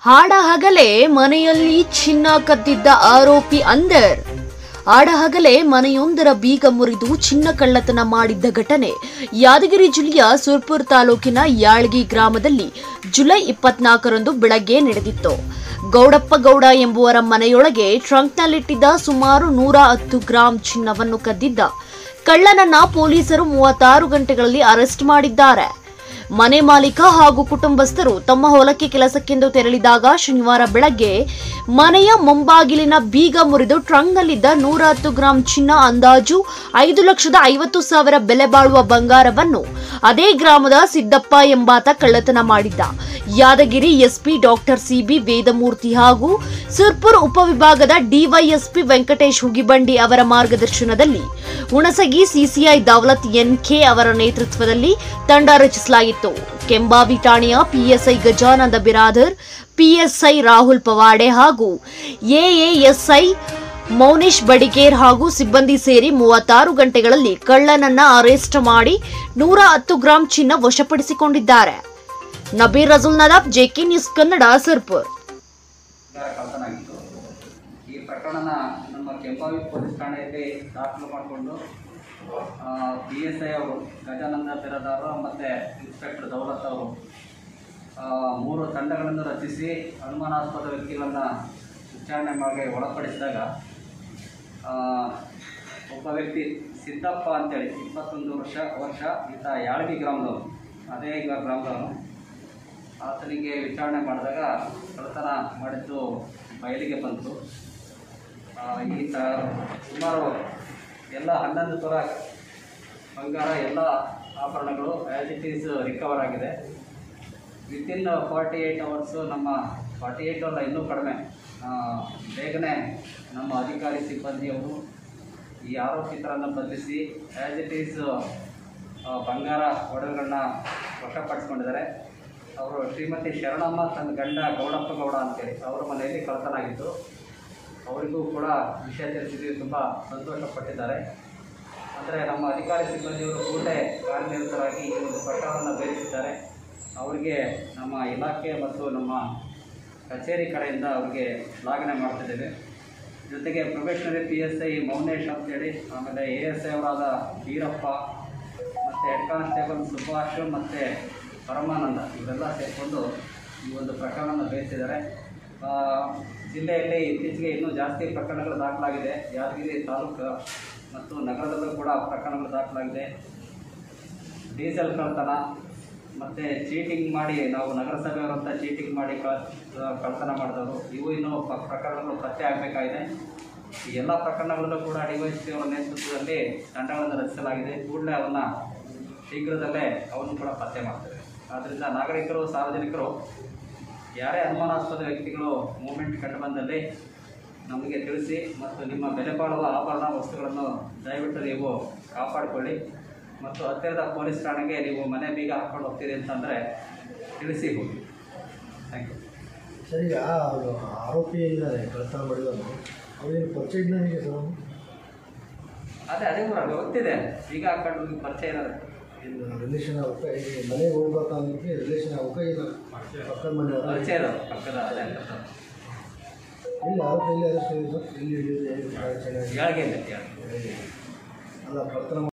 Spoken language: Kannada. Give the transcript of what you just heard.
ಹಾಡಹಗಲೇ ಮನೆಯಲ್ಲಿ ಚಿನ್ನ ಕದ್ದಿದ್ದ ಆರೋಪಿ ಅಂದರ್ ಆಡಹಗಲೇ ಮನೆಯೊಂದರ ಬೀಗ ಮುರಿದು ಚಿನ್ನ ಕಳ್ಳತನ ಮಾಡಿದ್ದ ಘಟನೆ ಯಾದಗಿರಿ ಜಿಲ್ಲೆಯ ಸುರ್ಪುರ್ ತಾಲೂಕಿನ ಯಾಳ್ಗಿ ಗ್ರಾಮದಲ್ಲಿ ಜುಲೈ ಇಪ್ಪತ್ನಾಲ್ಕರಂದು ಬೆಳಗ್ಗೆ ನಡೆದಿತ್ತು ಗೌಡಪ್ಪ ಗೌಡ ಎಂಬುವರ ಮನೆಯೊಳಗೆ ಟ್ರಂಕ್ನಲ್ಲಿಟ್ಟಿದ್ದ ಸುಮಾರು ನೂರ ಹತ್ತು ಗ್ರಾಂ ಚಿನ್ನವನ್ನು ಕದ್ದಿದ್ದ ಕಳ್ಳನನ್ನ ಪೊಲೀಸರು ಮೂವತ್ತಾರು ಗಂಟೆಗಳಲ್ಲಿ ಅರೆಸ್ಟ್ ಮಾಡಿದ್ದಾರೆ ಮನೆ ಮಾಲೀಕ ಹಾಗೂ ಕುಟುಂಬಸ್ಥರು ತಮ್ಮ ಹೊಲಕ್ಕೆ ಕೆಲಸಕ್ಕೆಂದು ತೆರಳಿದಾಗ ಶನಿವಾರ ಬೆಳಗ್ಗೆ ಮನೆಯ ಮುಂಬಾಗಿಲಿನ ಬೀಗ ಮುರಿದು ಟ್ರಂಕ್ನಲ್ಲಿದ್ದ ನೂರ ಹತ್ತು ಗ್ರಾಂ ಚಿನ್ನ ಅಂದಾಜು ಐದು ಲಕ್ಷದ ಐವತ್ತು ಸಾವಿರ ಬೆಲೆ ಬಾಳುವ ಬಂಗಾರವನ್ನು ಅದೇ ಗ್ರಾಮದ ಸಿದ್ದಪ್ಪ ಎಂಬಾತ ಕಳ್ಳತನ ಮಾಡಿದ್ದ Yadagiri SP doctor CB Vedamurthy ಹಾಗೂ ಸುರ್ಪುರ್ ಉಪವಿಭಾಗದ ಡಿವೈಎಸ್ಪಿ ವೆಂಕಟೇಶ್ ಹುಗಿಬಂಡಿ ಅವರ ಮಾರ್ಗದರ್ಶನದಲ್ಲಿ ಹುಣಸಗಿ ಸಿಸಿಐ ದೌಲತ್ ಎನ್ಕೆ ಅವರ ನೇತೃತ್ವದಲ್ಲಿ ತಂಡ ರಚಿಸಲಾಗಿತ್ತು ಕೆಂಬಾವಿ ಠಾಣೆಯ ಪಿಎಸ್ಐ ಗಜಾನಂದ ಬಿರಾದರ್ ಪಿಎಸ್ಐ ರಾಹುಲ್ ಪವಾಡೆ ಹಾಗೂ ಎಎಎಸ್ಐ ಮೌನೇಶ್ ಬಡಿಗೇರ್ ಹಾಗೂ ಸಿಬ್ಬಂದಿ ಸೇರಿ ಮೂವತ್ತಾರು ಗಂಟೆಗಳಲ್ಲಿ ಕಳ್ಳನನ್ನ ಅರೆಸ್ಟ್ ಮಾಡಿ ನೂರ ಹತ್ತು ಗ್ರಾಂ ಚಿನ್ನ ವಶಪಡಿಸಿಕೊಂಡಿದ್ದಾರೆ ನಬೀರ್ ರಜುಲ್ ನದಾಫ್ ಜೆಕೆ ನ್ಯೂಸ್ ಕನ್ನಡ ಸುರ್ಪುರ್ ಬಂಗಾರ ಕಳ್ತನ ಆಗಿತ್ತು ಈ ಪ್ರಕರಣನ ನಮ್ಮ ಕೆಂಪಾವಿ ಪೊಲೀಸ್ ಠಾಣೆಯಲ್ಲಿ ದಾಖಲು ಮಾಡಿಕೊಂಡು ಪಿ ಎಸ್ ಐ ಅವರು ಗಜಾನಂದ ಬಿರದಾರು ಮತ್ತು ಇನ್ಸ್ಪೆಕ್ಟರ್ ದೌಲತ್ ಅವರು ಆ, ಮೂರು ತಂಡಗಳನ್ನು ರಚಿಸಿ ಅನುಮಾನಾಸ್ಪದ ವ್ಯಕ್ತಿಗಳನ್ನು ವಿಚಾರಣೆ ಮಾಡಿ ಒಳಪಡಿಸಿದಾಗ ಆ, ಒಬ್ಬ ವ್ಯಕ್ತಿ ಸಿದ್ದಪ್ಪ ಅಂತೇಳಿ ಇಪ್ಪತ್ತೊಂದು ವರ್ಷ ವರ್ಷ ಈತ ಯಾಳಗಿ ಗ್ರಾಮದವನು ಅದೇ ಈಗ ಗ್ರಾಮದವನು ಆತನಿಗೆ ವಿಚಾರಣೆ ಮಾಡಿದಾಗ ಕಳ್ಳತನ ಮಾಡಿದ್ದು ಬಯಲಿಗೆ ಬಂತು ಆ, ಈತ ಸುಮಾರು ಎಲ್ಲ ಹನ್ನೊಂದು ಥರ ಬಂಗಾರ ಎಲ್ಲ ಆಭರಣಗಳು ಆ್ಯಸ್ ಇಟ್ ಈಸ್ ರಿಕವರ್ ಆಗಿದೆ ವಿತಿನ್ ಫಾರ್ಟಿ ಏಯ್ಟ್ ಅವರ್ಸು ನಮ್ಮ ಫಾರ್ಟಿ ಏಯ್ಟ್ ಅಲ್ಲ ಇನ್ನೂ ಕಡಿಮೆ ಆ, ಬೇಗನೆ ನಮ್ಮ ಅಧಿಕಾರಿ ಸಿಬ್ಬಂದಿಯವರು ಈ ಆರೋಪಿತರನ್ನು ಬಂಧಿಸಿ ಆ್ಯಸ್ ಇಟ್ ಈಸ್ ಬಂಗಾರ ಒಡವೆಗಳನ್ನ ವಶಪಡಿಸ್ಕೊಂಡಿದ್ದಾರೆ ಅವರು ಶ್ರೀಮತಿ ಶರಣಮ್ಮ ತನ್ನ ಗಂಡ ಗೌಡಪ್ಪ ಗೌಡ ಅಂತೇಳಿ ಅವರ ಮನೆಯಲ್ಲಿ ಕಳ್ತನ ಆಗಿತ್ತು ಅವರಿಗೂ ಕೂಡ ವಿಷಯ ತಿಳಿಸಿದ್ದೀವಿ ತುಂಬ ಸಂತೋಷಪಟ್ಟಿದ್ದಾರೆ ಅಂದರೆ ನಮ್ಮ ಅಧಿಕಾರಿ ಸಿಬ್ಬಂದಿಯವರು ಕೂಡಲೇ ಕಾರ್ಯನಿರತರಾಗಿ ಈ ಒಂದು ಪ್ರಕರಣವನ್ನು ಬೇಯಿಸಿದ್ದಾರೆ ಅವರಿಗೆ ನಮ್ಮ ಇಲಾಖೆ ಮತ್ತು ನಮ್ಮ ಕಚೇರಿ ಕಡೆಯಿಂದ ಅವರಿಗೆ ಶ್ಲಾಘನೆ ಮಾಡ್ತಿದ್ದೇವೆ ಜೊತೆಗೆ probationary P S I Mounesh ಅಂತೇಳಿ ಆಮೇಲೆ ಎ ಎಸ್ ಐ ಅವರಾದ ವೀರಪ್ಪ ಮತ್ತು ಹೆಡ್ ಕಾನ್ಸ್ಟೇಬಲ್ ಸುಭಾಷ್ ಮತ್ತು ಪರಮಾನಂದ ಇವರೆಲ್ಲ ಸೇರಿಕೊಂಡು ಈ ಒಂದು ಪ್ರಕರಣವನ್ನು ಬೇಯಿಸಿದ್ದಾರೆ ಆ, ಜಿಲ್ಲೆಯಲ್ಲಿ ಇತ್ತೀಚೆಗೆ ಇನ್ನೂ ಜಾಸ್ತಿ ಪ್ರಕರಣಗಳು ದಾಖಲಾಗಿದೆ ಯಾದಗಿರಿ ತಾಲೂಕು ಮತ್ತು ನಗರದಲ್ಲೂ ಕೂಡ ಪ್ರಕರಣಗಳು ದಾಖಲಾಗಿದೆ ಡೀಸೆಲ್ ಕಳ್ತನ ಮತ್ತು ಚೀಟಿಂಗ್ ಮಾಡಿ ನಾವು ನಗರಸಭೆಯವರಂತ ಚೀಟಿಂಗ್ ಮಾಡಿ ಕ ಕಳ್ತನ ಮಾಡಿದವರು ಇವು ಇನ್ನೂ ಪ- ಪ್ರಕರಣಗಳು ಪತ್ತೆ ಆಗಬೇಕಾಗಿದೆ ಈ ಎಲ್ಲ ಪ್ರಕರಣಗಳಲ್ಲೂ ಕೂಡ ಡಿ ವೈ ಎಸ್ ಪಿ ಅವರ ನೇತೃತ್ವದಲ್ಲಿ ತಂಡಗಳನ್ನು ರಚಿಸಲಾಗಿದೆ ಕೂಡಲೇ ಅವನ್ನು ಶೀಘ್ರದಲ್ಲೇ ಅವನ್ನು ಕೂಡ ಪತ್ತೆ ಮಾಡ್ತೇವೆ ಆದ್ದರಿಂದ ನಾಗರಿಕರು ಸಾರ್ವಜನಿಕರು ಯಾರೇ ಅನುಮಾನಾಸ್ಪದ ವ್ಯಕ್ತಿಗಳು ಮೂಮೆಂಟ್ ಕಂಡುಬಂದಲ್ಲಿ ನಮಗೆ ತಿಳಿಸಿ ಮತ್ತು ನಿಮ್ಮ ಬೆಲೆ ಬಾಳುವ ಆಭರಣ ವಸ್ತುಗಳನ್ನು ದಯವಿಟ್ಟು ನೀವು ಕಾಪಾಡಿಕೊಳ್ಳಿ ಮತ್ತು ಹತ್ತಿರದ ಪೊಲೀಸ್ ಠಾಣೆಗೆ ನೀವು ಮನೆ ಬೀಗ ಹಾಕ್ಕೊಂಡು ಹೋಗ್ತೀರಿ ಅಂತಂದರೆ ತಿಳಿಸಿ ಹೋಗಿ ಥ್ಯಾಂಕ್ ಯು ಸರ್ ಈಗ ಅದು ಆರೋಪಿ ಇದ್ದಾರೆ ಕಳ್ತನ ಮಾಡಿದವನು ಅವ್ರಿಗೆ ಪರಿಚಯ ಇದ್ದ ಹೇಗೆ ಸರ್ ಅವ್ನು? ಅದೇ ಅದೇ ಕೂಡ ಗೊತ್ತಿದೆ ಬೀಗ ಹಾಕೊಂಡು ಹೋಗಿ ಪರಿಚಯ ಇರೋದು ಇದು ರಿಲೇಷನ್ ಆಗ್ಬೇಕಾ ಈಗ ಮನೆಗೆ ಹೋಗ್ಬೇಕಂದ್ರೆ ರಿಲೇಷನ್ ಆಗ್ಬೇಕಾ ಈಗ ಪಕ್ಕದ ಮನೆಯವರ ಪರಿಚಯ ಇರೋದು ಪಕ್ಕದ ಅದೇ ಅಂತ ಇಲ್ಲಿ ಆರೋಪಿ ಎಲ್ಲಿ ಅರೆಸ್ಟ್ ಆಗಿದೆ ಸರ್ ಎಲ್ಲಿ ಹಿಡಿಯೋದು ಹೇಗೆ ಕಾರ್ಯಾಚರಣೆ ಆಗಿದೆ? ಯಾಳಿಗೆ ಇಲ್ಲ ಯಾಳಿಗೆ ಅಲ್ಲ ಕಳ್ತನ